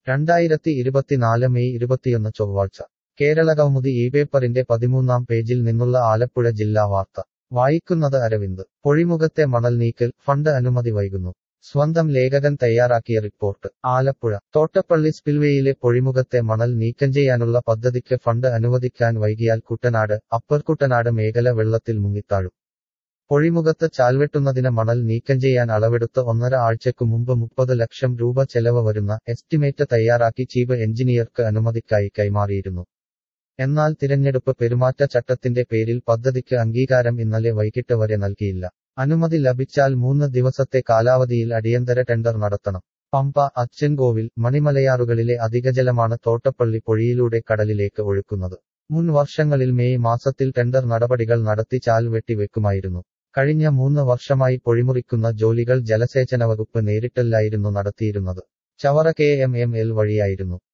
രണ്ടായിരത്തി ഇരുപത്തിനാല് മെയ് ഇരുപത്തിയൊന്ന് ചൊവ്വാഴ്ച കേരള കൗമുദി ഈ പേപ്പറിന്റെ പതിമൂന്നാം പേജിൽ നിന്നുള്ള ആലപ്പുഴ ജില്ലാ വാർത്ത വായിക്കുന്നത് അരവിന്ദ് പൊഴിമുഖത്തെ മണൽ നീക്കൽ ഫണ്ട് അനുമതി വൈകുന്നു സ്വന്തം ലേഖകൻ തയ്യാറാക്കിയ റിപ്പോർട്ട് ആലപ്പുഴ തോട്ടപ്പള്ളി സ്പിൽവേയിലെ പൊഴിമുഖത്തെ മണൽ നീക്കം ചെയ്യാനുള്ള പദ്ധതിക്ക് ഫണ്ട് അനുവദിക്കാൻ വൈകിയാൽ കുട്ടനാട് അപ്പർ കുട്ടനാട് മേഖല വെള്ളത്തിൽ മുങ്ങിത്താഴും പൊഴിമുഖത്ത് ചാൽവെട്ടുന്നതിന് മണൽ നീക്കം ചെയ്യാൻ അളവെടുത്ത് ഒന്നര ആഴ്ചക്കു മുമ്പ് മുപ്പത് ലക്ഷം രൂപ ചെലവ് വരുന്ന എസ്റ്റിമേറ്റ് തയ്യാറാക്കി ചീഫ് എഞ്ചിനീയർക്ക് അനുമതിക്കായി കൈമാറിയിരുന്നു എന്നാൽ തിരഞ്ഞെടുപ്പ് പെരുമാറ്റച്ചട്ടത്തിന്റെ പേരിൽ പദ്ധതിക്ക് അംഗീകാരം ഇന്നലെ വൈകിട്ട് വരെ നൽകിയില്ല അനുമതി ലഭിച്ചാൽ മൂന്ന് ദിവസത്തെ കാലാവധിയിൽ അടിയന്തര ടെൻഡർ നടത്തണം പമ്പ അച്ചൻകോവിൽ മണിമലയാറുകളിലെ അധികജലമാണ് തോട്ടപ്പള്ളി പൊഴിയിലൂടെ കടലിലേക്ക് ഒഴുക്കുന്നത് മുൻ വർഷങ്ങളിൽ മെയ് മാസത്തിൽ ടെൻഡർ നടപടികൾ നടത്തി ചാൽ വെട്ടിവെക്കുമായിരുന്നു കഴിഞ്ഞ മൂന്ന് വർഷമായി പൊഴിമുറിക്കുന്ന ജോലികൾ ജലസേചന വകുപ്പ് നേരിട്ടല്ലായിരുന്നു നടത്തിയിരുന്നത് Chavara K M M L വഴിയായിരുന്നു